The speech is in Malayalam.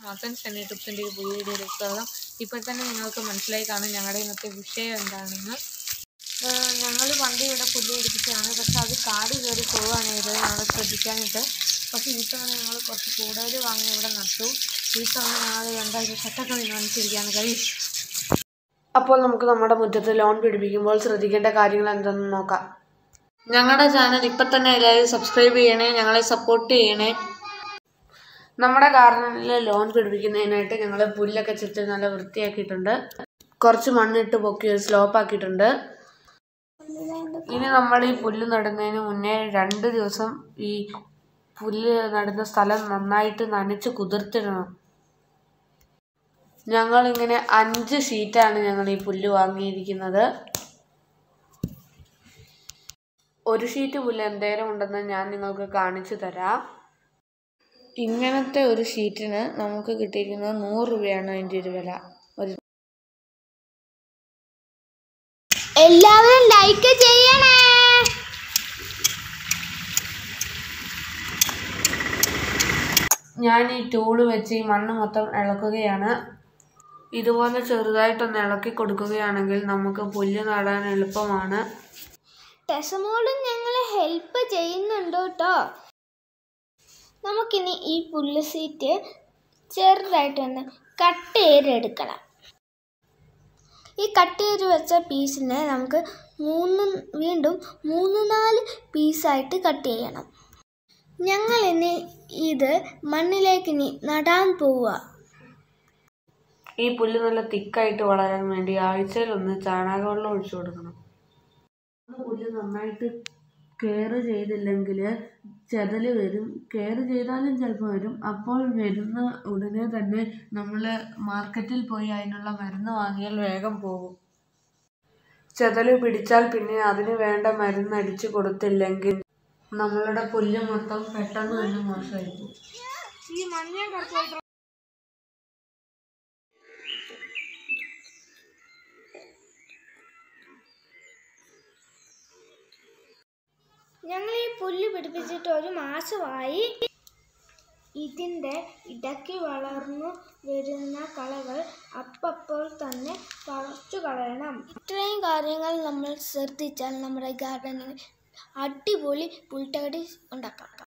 മകൻ സണ്ണി ടിപ്സിൻ്റെ ഒരു പുതിയ വീഡിയോയിലേക്ക് സ്വാഗതം ഇപ്പോൾ തന്നെ നിങ്ങൾക്ക് മനസ്സിലായി കാണും ഞങ്ങളുടെ ഇന്നത്തെ വിഷയം എന്താണെന്ന് ഞങ്ങൾ പണ്ട് ഇവിടെ പുല്ല് പിടിപ്പിച്ചതാണ് പക്ഷെ അത് കാട് കയറി പോവുകയാണ് ചെയ്തത് ഞങ്ങൾ ശ്രദ്ധിക്കാനിട്ട് പക്ഷേ ഈ തവണ ഞങ്ങൾ കുറച്ച് കൂടുതൽ വാങ്ങി ഇവിടെ നട്ടു ഈ തവണ ഞങ്ങൾ രണ്ടാഴ്ച ചട്ടൊക്കെ തീരുമാനിച്ചിരിക്കുകയാണ് കഴിയും അപ്പോൾ നമുക്ക് നമ്മുടെ മുറ്റത്ത് ലോൺ പിടിപ്പിക്കുമ്പോൾ ശ്രദ്ധിക്കേണ്ട കാര്യങ്ങൾ എന്തെന്ന് നോക്കാം ഞങ്ങളുടെ ചാനൽ ഇപ്പം തന്നെ എല്ലാവരും സബ്സ്ക്രൈബ് ചെയ്യണേ ഞങ്ങളെ സപ്പോർട്ട് ചെയ്യണേ നമ്മുടെ ഗാർഡനിൽ ലോൺ പിടിപ്പിക്കുന്നതിനായിട്ട് ഞങ്ങൾ പുല്ലൊക്കെ ചുറ്റി നല്ല വൃത്തിയാക്കിയിട്ടുണ്ട് കുറച്ച് മണ്ണിട്ട് പൊക്കി ഒരു സ്ലോപ്പ് ആക്കിയിട്ടുണ്ട് ഇനി നമ്മൾ ഈ പുല്ല് നടുന്നതിന് മുന്നേ രണ്ട് ദിവസം ഈ പുല്ല് നടുന്ന സ്ഥലം നന്നായിട്ട് നനച്ച് കുതിർത്തിടണം ഞങ്ങളിങ്ങനെ അഞ്ച് ഷീറ്റാണ് ഞങ്ങൾ ഈ പുല്ല് വാങ്ങിയിരിക്കുന്നത് ഒരു ഷീറ്റ് പുല്ല് എന്തേലും ഉണ്ടെന്ന് ഞാൻ നിങ്ങൾക്ക് കാണിച്ചു തരാം ഇങ്ങനത്തെ ഒരു ഷീറ്റിന് നമുക്ക് കിട്ടിയിരിക്കുന്നത് നൂറ് രൂപയാണ് അതിൻ്റെ ഒരു വില ഒരു എല്ലാവരും ലൈക്ക് ചെയ്യണേ ഞാൻ ഈ ടൂള് വെച്ച് ഈ മണ്ണ് മൊത്തം ഇളക്കുകയാണ് ഇതുപോലെ ചെറുതായിട്ടൊന്ന് ഇളക്കി കൊടുക്കുകയാണെങ്കിൽ നമുക്ക് പുല്ല് നടാൻ എളുപ്പമാണ് ടെസമോളും ഞങ്ങളെ ഹെൽപ്പ് ചെയ്യുന്നുണ്ട് കേട്ടോ നമുക്കിനി ഈ പുല്ല് സീറ്റ് ചെറുതായിട്ടൊന്ന് കട്ട് ചെയ്തെടുക്കണം ഈ കട്ട് ചെയ്ത് വെച്ച പീസിനെ നമുക്ക് മൂന്ന് വീണ്ടും മൂന്ന് നാല് പീസായിട്ട് കട്ട് ചെയ്യണം ഞങ്ങൾ ഇനി ഇത് മണ്ണിലേക്ക് ഇനി നടാൻ പോവുക ഈ പുല്ല് നല്ല തിക്കായിട്ട് വളരാൻ വേണ്ടി ആഴ്ചയിൽ ഒന്ന് ചാണകവെള്ളം ഒഴിച്ചു കൊടുക്കണം പുല്ല് നന്നായിട്ട് കെയർ ചെയ്തില്ലെങ്കിൽ ചെതല് വരും കെയർ ചെയ്താലും ചിലപ്പോൾ വരും അപ്പോൾ വരുന്ന ഉടനെ തന്നെ നമ്മൾ മാർക്കറ്റിൽ പോയി അതിനുള്ള മരുന്ന് വാങ്ങിയാൽ വേഗം പോകും ചെതല് പിടിച്ചാൽ പിന്നെ അതിന് വേണ്ട മരുന്ന് അടിച്ചു കൊടുത്തില്ലെങ്കിൽ നമ്മളുടെ പുല്ല് മൊത്തം പെട്ടെന്ന് തന്നെ മോശമായി പോകും ഞങ്ങൾ ഈ പുല്ല് പിടിപ്പിച്ചിട്ട് ഒരു മാസമായി ഇതിൻ്റെ ഇടയ്ക്ക് വളർന്നു വരുന്ന കളകൾ അപ്പപ്പോൾ തന്നെ പറിച്ചു കളയണം ഇത്രയും കാര്യങ്ങൾ നമ്മൾ ശ്രദ്ധിച്ചാൽ നമ്മുടെ ഗാർഡനിൽ അടിപൊളി പുൽത്തകടി ഉണ്ടാക്കാം